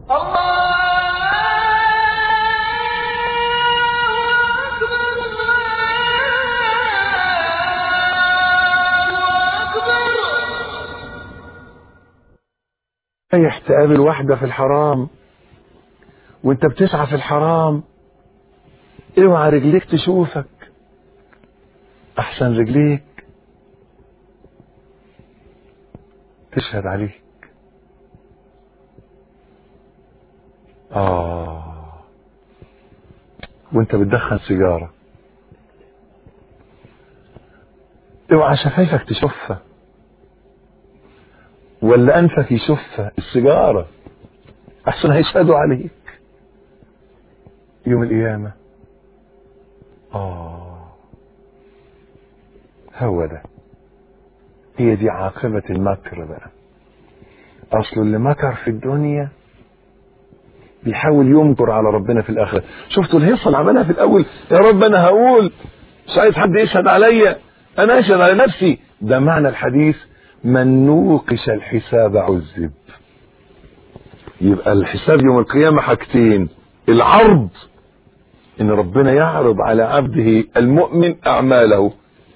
رايح تقابل واحدة في الحرام وانت بتسعى في الحرام اوعى رجليك تشوفك احسن رجليك تشهد عليك اه وانت بتدخن سيجارة اوعى شفايفك تشوفها ولا انفك يشوفها السيجارة احسن هيشهدوا عليك يوم القيامة اه هو ده هي دي عاقبة المكر بقى اصل اللي مكر في الدنيا بيحاول يمكر على ربنا في الاخره شفتوا الهيصه اللي عملها في الاول يا رب انا هقول مش عايز حد يشهد عليا انا اشهد على نفسي ده معنى الحديث من نوقش الحساب عذب يبقى الحساب يوم القيامه حاجتين العرض ان ربنا يعرض على عبده المؤمن اعماله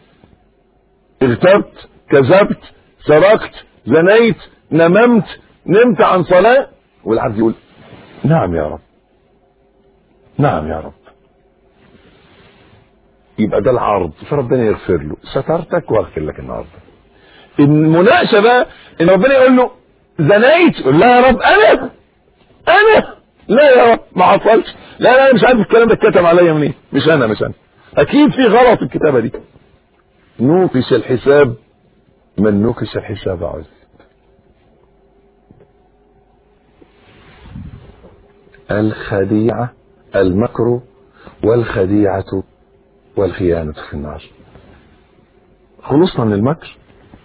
اغتبت كذبت سرقت زنيت نممت نمت عن صلاه والعبد يقول نعم يا رب نعم يا رب يبقى ده العرض فربنا يغفر له سترتك واغفر لك النهارده المناقشه بقى ان ربنا يقول له زنيت يقول لا يا رب انا انا لا يا رب ما حصلش لا لا انا مش عارف الكلام ده اتكتب عليا منين مش انا مش انا اكيد في غلط في الكتابه دي نوقش الحساب من نوقش الحساب عذب الخديعة المكر والخديعة والخيانة في النار خلصنا من المكر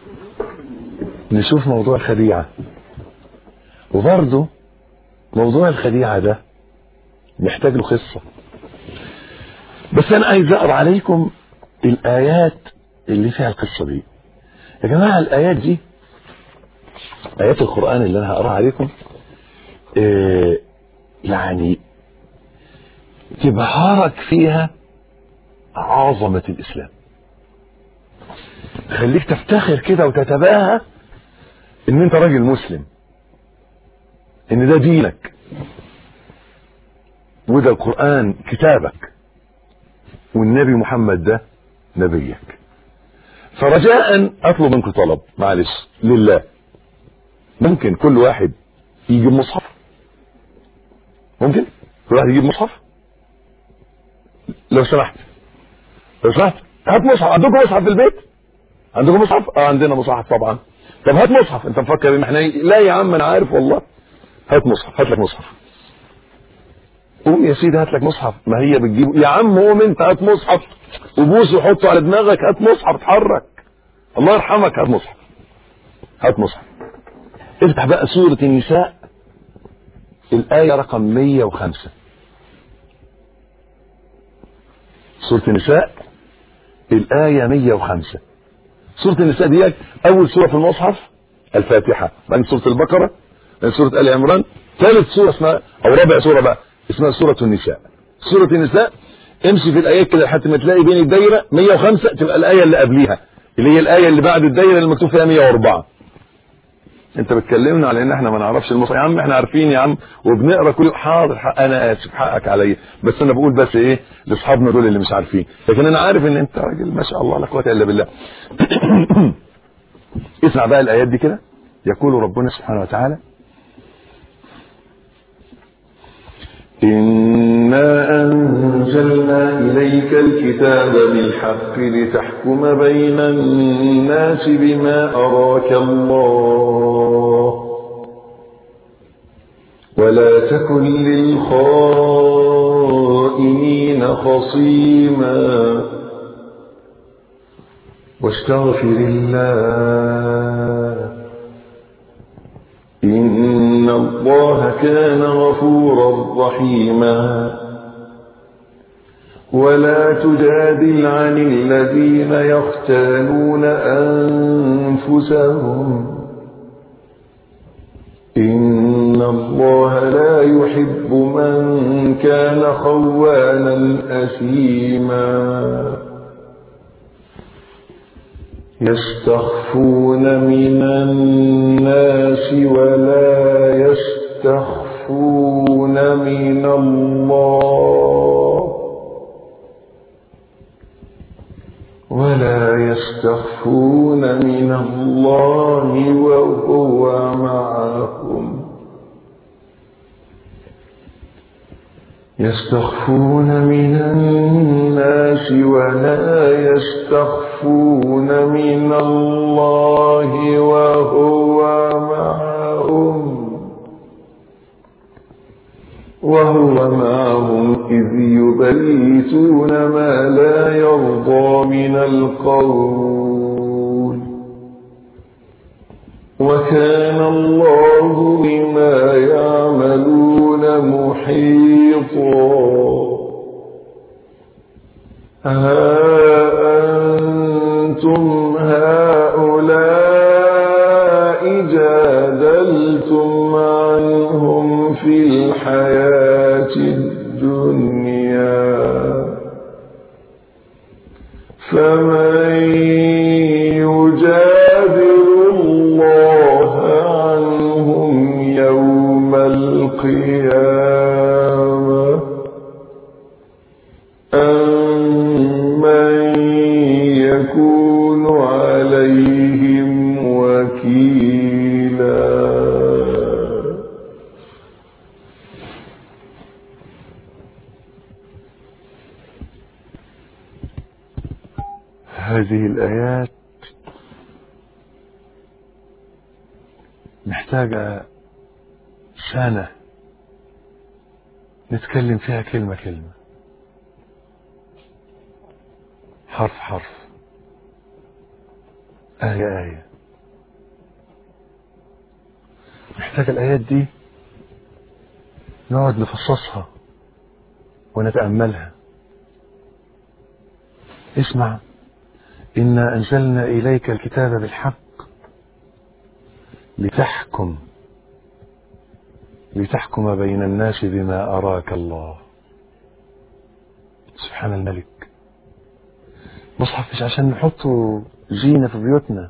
نشوف موضوع الخديعة وبرضه موضوع الخديعة ده محتاج له قصة بس أنا عايز أقرأ عليكم الآيات اللي فيها القصة دي يا جماعة الآيات دي آيات القرآن اللي أنا هقرأها عليكم إيه يعني تبهرك فيها عظمة الإسلام خليك تفتخر كده وتتباهى ان انت راجل مسلم ان ده دينك وده القرآن كتابك والنبي محمد ده نبيك فرجاء اطلب منكم طلب معلش لله ممكن كل واحد يجيب مصحف ممكن كل واحد يجيب مصحف لو سمحت لو سمحت هات مصحف عندكم مصحف في البيت عندكم مصحف اه عندنا مصحف طبعا طب هات مصحف انت مفكر ان احنا لا يا عم انا عارف والله هات مصحف هات لك مصحف قوم يا سيدي هات لك مصحف ما هي بتجيب يا عم قوم انت هات مصحف وبوس وحطه على دماغك هات مصحف اتحرك الله يرحمك هات مصحف هات مصحف افتح بقى سورة النساء الآية رقم 105 سورة النساء الآية 105 سورة النساء دي أول سورة في المصحف الفاتحة بعدين سورة البقرة بعدين سورة آل عمران ثالث سورة اسمها أو رابع سورة بقى اسمها سورة النساء سورة النساء امشي في الآيات كده لحد ما تلاقي بين الدايرة 105 تبقى الآية اللي قبليها اللي هي الآية اللي بعد الدايرة اللي مكتوب فيها 104 انت بتكلمنا على ان احنا ما نعرفش المصحف يا عم احنا عارفين يا عم وبنقرا كل حاضر حق انا اسف حقك عليا بس انا بقول بس ايه لاصحابنا دول اللي مش عارفين لكن انا عارف ان انت راجل ما شاء الله لا قوه الا بالله اسمع بقى الايات دي كده يقول ربنا سبحانه وتعالى إنا أنزلنا إليك الكتاب بالحق لتحكم بين الناس بما أراك الله ولا تكن للخائنين خصيما واستغفر الله إن الله كان غفورا رحيما ولا تجادل عن الذين يختالون أنفسهم إن إن الله لا يحب من كان خوانا أثيما يستخفون من الناس ولا يستخفون من الله ولا يستخفون من الله وهو معهم يستخفون من الناس ولا يستخفون من الله وهو معهم وهو معهم إذ يبيتون ما لا يرضى من القول وكان الله بما يعملون محيطا ها أنتم هؤلاء جادلتم عنهم في الحياة الدنيا فمن يجادل الله عنهم يوم القيامة أم من يكون عليهم وكيلا هذه الآيات محتاجة سنة نتكلم فيها كلمة كلمة حرف حرف آية آية محتاجة الآيات دي نقعد نفصصها ونتأملها اسمع إنا أنزلنا إليك الكتاب بالحق لتحكم لتحكم بين الناس بما أراك الله سبحان الملك مصحف مش عشان نحطه زينة في بيوتنا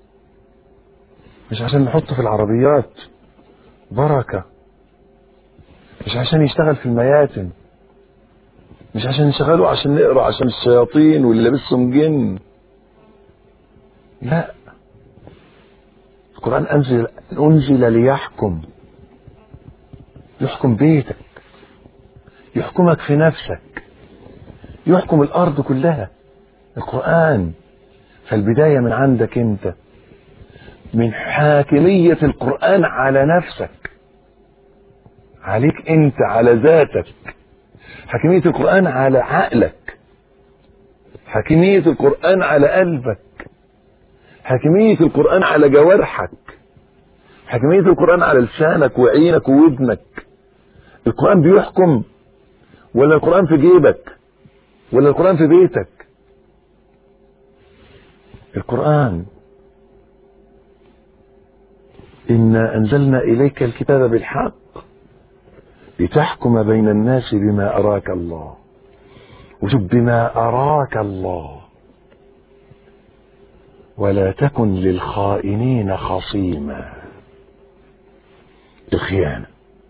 مش عشان نحطه في العربيات بركة مش عشان يشتغل في المياتم مش عشان نشغله عشان نقرا عشان الشياطين واللي لابسهم جن لا القرآن أنزل أنزل ليحكم يحكم بيتك يحكمك في نفسك يحكم الأرض كلها القرآن فالبداية من عندك أنت من حاكمية القرآن على نفسك عليك أنت على ذاتك حاكمية القرآن على عقلك حاكمية القرآن على قلبك حاكمية القرآن على جوارحك حاكمية القرآن على لسانك وعينك وودنك القرآن بيحكم ولا القرآن في جيبك ولا القرآن في بيتك القرآن إنا أنزلنا إليك الكتاب بالحق لتحكم بين الناس بما أراك الله وشوف بما أراك الله ولا تكن للخائنين خصيما الخيانة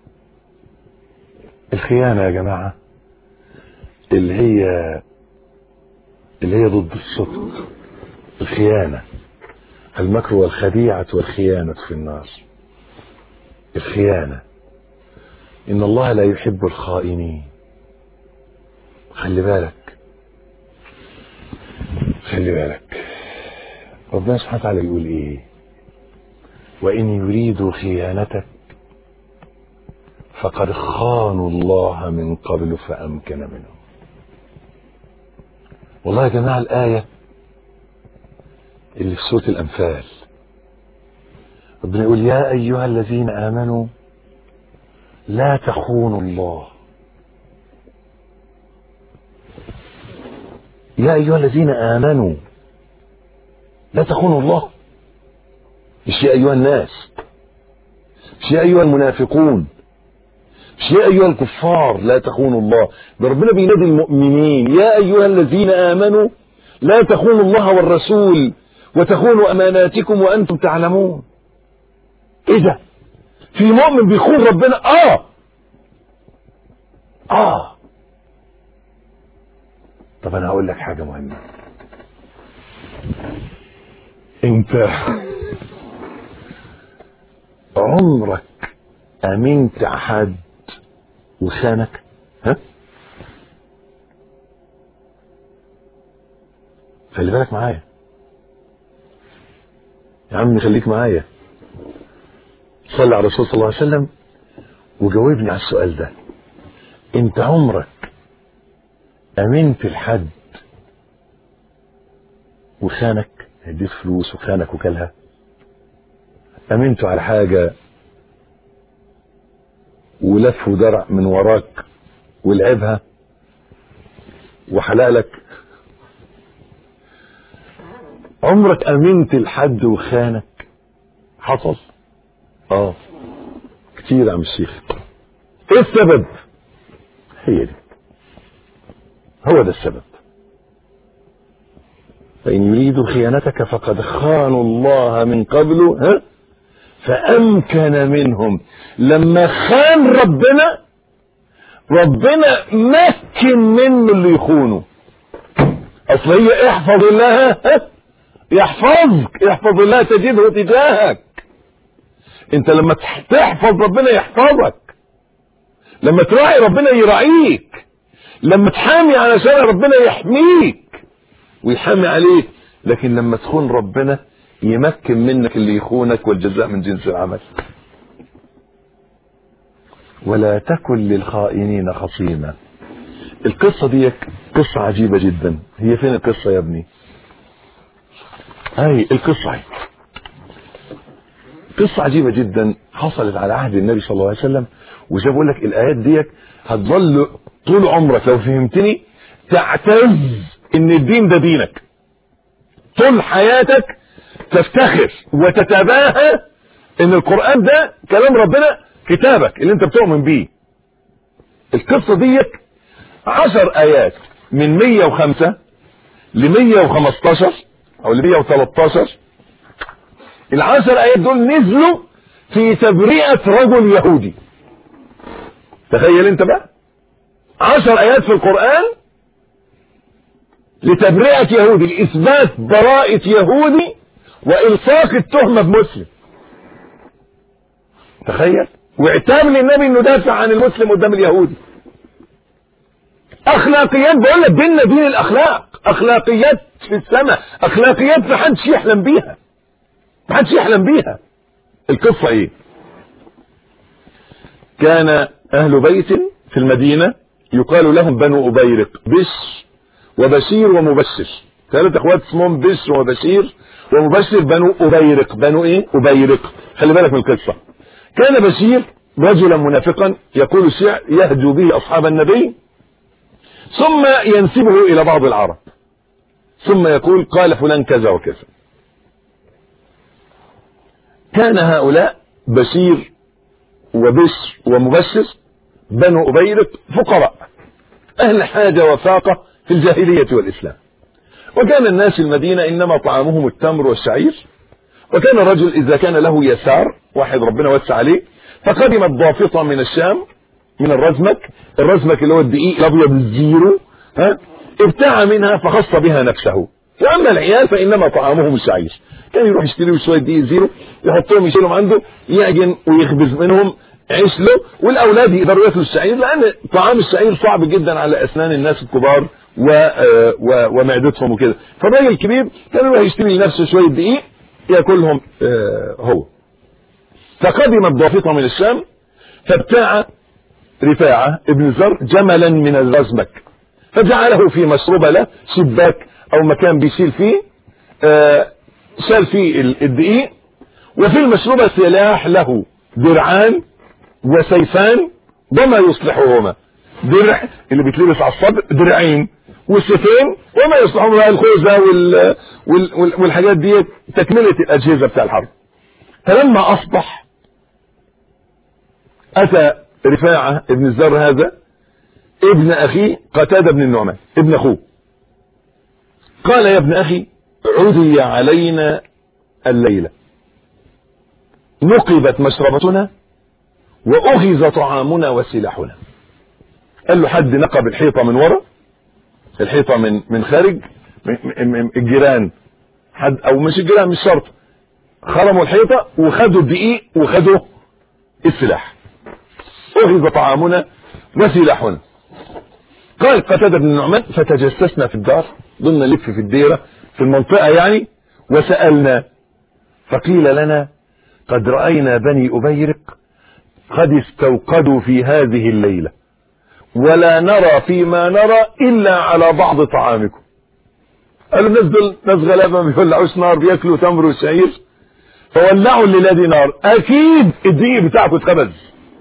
الخيانة يا جماعة اللي هي اللي هي ضد الصدق الخيانة المكر والخديعة والخيانة في النار الخيانة إن الله لا يحب الخائنين خلي بالك خلي بالك ربنا سبحانه وتعالى يقول ايه وان يريدوا خيانتك فقد خانوا الله من قبل فامكن منهم والله يا جماعه الايه اللي في سوره الانفال ربنا يقول يا ايها الذين امنوا لا تخونوا الله يا ايها الذين امنوا لا تخونوا الله مش يا ايها الناس مش يا ايها المنافقون مش يا ايها الكفار لا تخونوا الله ده ربنا بينادي المؤمنين يا ايها الذين امنوا لا تخونوا الله والرسول وتخونوا اماناتكم وانتم تعلمون ايه ده في مؤمن بيخون ربنا اه اه طب انا هقول لك حاجه مهمه انت عمرك امنت حد وخانك ها خلي بالك معايا يا عم خليك معايا صلى على الرسول صلى الله عليه وسلم وجاوبني على السؤال ده انت عمرك امنت لحد وخانك اديت فلوس وخانك وكلها امنت على حاجة ولف ودرع من وراك ولعبها وحلق لك عمرك امنت لحد وخانك حصل اه كتير يا عم الشيخ ايه السبب هي دي هو ده السبب فإن يريدوا خيانتك فقد خانوا الله من قبل ها فأمكن منهم لما خان ربنا ربنا مكن منه اللي يخونه أصل هي احفظ الله ها يحفظك احفظ الله تجده تجاهك انت لما تحفظ ربنا يحفظك لما تراعي ربنا يراعيك لما تحامي علشان ربنا يحميك ويحامي عليك لكن لما تخون ربنا يمكن منك اللي يخونك والجزاء من جنس العمل ولا تكن للخائنين خصيما القصة دي قصة عجيبة جدا هي فين القصة يا ابني هاي القصة هي قصة عجيبة جدا حصلت على عهد النبي صلى الله عليه وسلم وزي بقول لك الآيات ديت هتظل طول عمرك لو فهمتني تعتز ان الدين ده دينك طول حياتك تفتخر وتتباهى ان القرآن ده كلام ربنا كتابك اللي انت بتؤمن بيه القصة ديت عشر ايات من 105 ل 115 او ل 113 العشر ايات دول نزلوا في تبرئة رجل يهودي تخيل انت بقى عشر ايات في القرآن لتبرئة يهودي لإثبات براءة يهودي وإلصاق التهمة بمسلم تخيل واعتاب للنبي انه دافع عن المسلم قدام اليهودي اخلاقيات بقول لك ديننا دين الاخلاق اخلاقيات في السماء اخلاقيات ما حدش يحلم بيها ما حدش يحلم بيها القصه ايه كان اهل بيت في المدينه يقال لهم بنو ابيرق بش وبشير ومبشر ثلاث اخوات اسمهم بشر وبشير ومبشر بنو ابيرق بنو ايه ابيرق خلي بالك من القصه كان بشير رجلا منافقا يقول الشعر يهجو به اصحاب النبي ثم ينسبه الى بعض العرب ثم يقول قال فلان كذا وكذا كان هؤلاء بشير وبشر ومبشر بنو أبيرق فقراء أهل حاجة وفاقة في الجاهلية والإسلام وكان الناس في المدينة إنما طعامهم التمر والشعير وكان الرجل إذا كان له يسار واحد ربنا وسع عليه فقدمت ضافطة من الشام من الرزمك الرزمك اللي هو الدقيق الأبيض الزيرو ها ابتاع منها فخص بها نفسه واما العيال فانما طعامهم الشعير كان يروح يشتري له شويه دقيق زيرو يحطهم يشيلهم عنده يعجن ويخبز منهم عيش له والاولاد يقدروا ياكلوا الشعير لان طعام الشعير صعب جدا على اسنان الناس الكبار و... و... ومعدتهم وكده فالراجل الكبير كان يروح يشتري لنفسه شويه دقيق ياكلهم هو فقدمت ضافطه من الشام فابتاع رفاعه ابن زر جملا من الرزمك فجعله في مشروبه له شباك او مكان بيشيل فيه آه شال فيه الدقيق وفي المشروبة سلاح له درعان وسيفان وما يصلحهما درع اللي بيتلبس على الصدر درعين والسيفين وما يصلحهما بقى الخوذة وال... وال... والحاجات دي تكملة الأجهزة بتاع الحرب فلما أصبح اتى رفاعة ابن الزر هذا ابن اخيه قتادة بن النعمان ابن اخوه قال يا ابن اخي عدي علينا الليلة نقبت مشربتنا واخذ طعامنا وسلاحنا قال له حد نقب الحيطة من ورا الحيطة من من خارج من من الجيران حد او مش الجيران مش شرط خرموا الحيطة وخدوا الدقيق وخدوا السلاح اخذ طعامنا وسلاحنا قال قتادة بن النعمان فتجسسنا في الدار ضلنا نلف في الديرة في المنطقة يعني وسألنا فقيل لنا قد رأينا بني أبيرق قد استوقدوا في هذه الليلة ولا نرى فيما نرى إلا على بعض طعامكم قالوا الناس دول ناس غلابة ما بيولعوش نار بياكلوا تمر وشعير فولعوا الليلة دي نار أكيد الدقيق بتاعكم اتخبز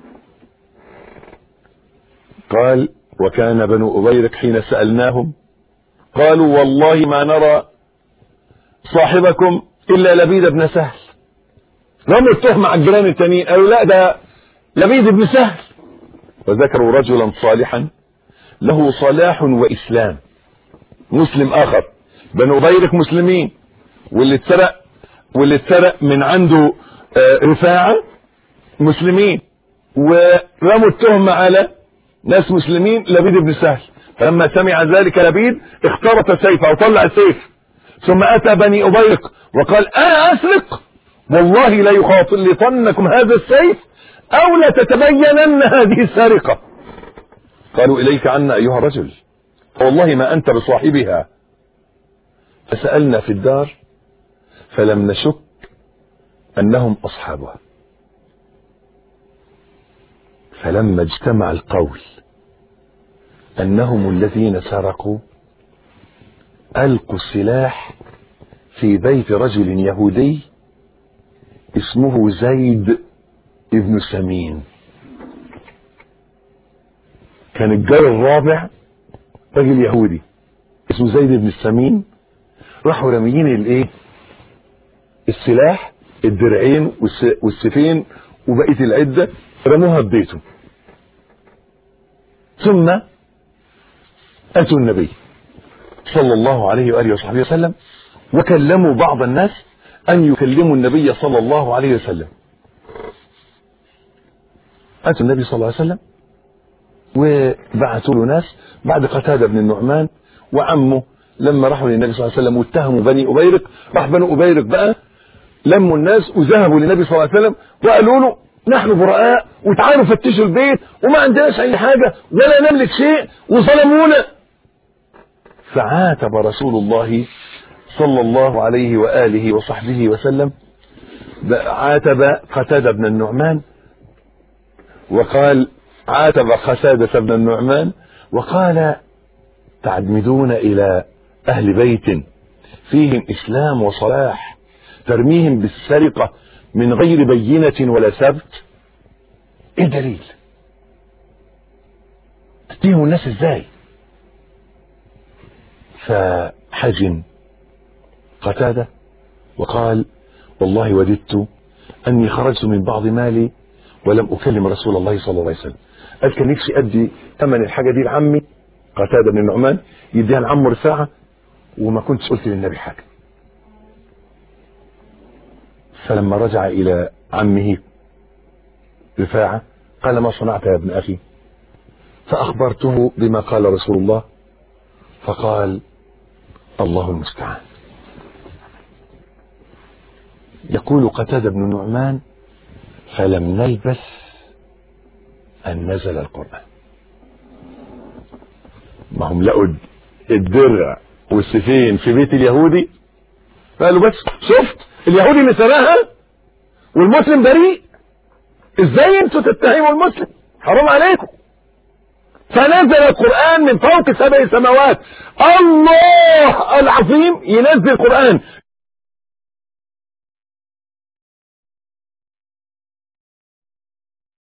قال وكان بنو أبيرق حين سألناهم قالوا والله ما نرى صاحبكم إلا لبيد بن سهل رموا التهمة على الجيران التانيين قالوا لا ده لبيد بن سهل وذكروا رجلا صالحا له صلاح وإسلام مسلم آخر بنو أبيرق مسلمين واللي اتسرق واللي اتسرق من عنده آه، رفاعة مسلمين ورموا التهمة على ناس مسلمين لبيد بن سهل فلما سمع ذلك لبيد اخترط سيفه وطلع السيف ثم اتى بني ابيرق وقال انا اسرق والله لا يخاطلطنكم هذا السيف او لتتبينن هذه السرقه قالوا اليك عنا ايها الرجل والله ما انت بصاحبها فسالنا في الدار فلم نشك انهم اصحابها فلما اجتمع القول انهم الذين سرقوا القوا السلاح في بيت رجل يهودي اسمه زيد ابن سمين كان الجار الرابع راجل يهودي اسمه زيد بن السمين راحوا راميين الايه السلاح الدرعين والس- والسيفين وبقيه العده رموها في بيته ثم اتوا النبي صلى الله عليه واله وصحبه وسلم وكلموا بعض الناس ان يكلموا النبي صلى الله عليه وسلم اتوا النبي صلى الله عليه وسلم وبعثوا له ناس بعد قتاده بن النعمان وعمه لما راحوا للنبي صلى الله عليه وسلم واتهموا بني ابيرق راح بنو ابيرق بقى لموا الناس وذهبوا للنبي صلى الله عليه وسلم وقالوا له نحن براء وتعالوا فتشوا البيت وما عندناش اي حاجه ولا نملك شيء وظلمونا فعاتب رسول الله صلى الله عليه واله وصحبه وسلم عاتب قتاده بن النعمان وقال عاتب قتاده بن النعمان وقال تعدمدون الى اهل بيت فيهم اسلام وصلاح ترميهم بالسرقه من غير بينه ولا سبت ايه دليل تتهموا الناس ازاي فحزن قتاده وقال والله وددت اني خرجت من بعض مالي ولم اكلم رسول الله صلى الله عليه وسلم قال كان نفسي ادي ثمن الحاجه دي لعمي قتاده بن النعمان يديها لعمه رفاعه وما كنتش قلت للنبي حاجه فلما رجع الى عمه رفاعه قال ما صنعت يا ابن اخي فاخبرته بما قال رسول الله فقال الله المستعان يقول قتادة بن النعمان فلم نلبث أن نزل القرآن ما هم لقوا الدرع والسيفين في بيت اليهودي قالوا بس شفت اليهودي اللي سرقها والمسلم بريء ازاي انتوا تتهموا المسلم حرام عليكم فنزل القرآن من فوق سبع سماوات الله العظيم ينزل القرآن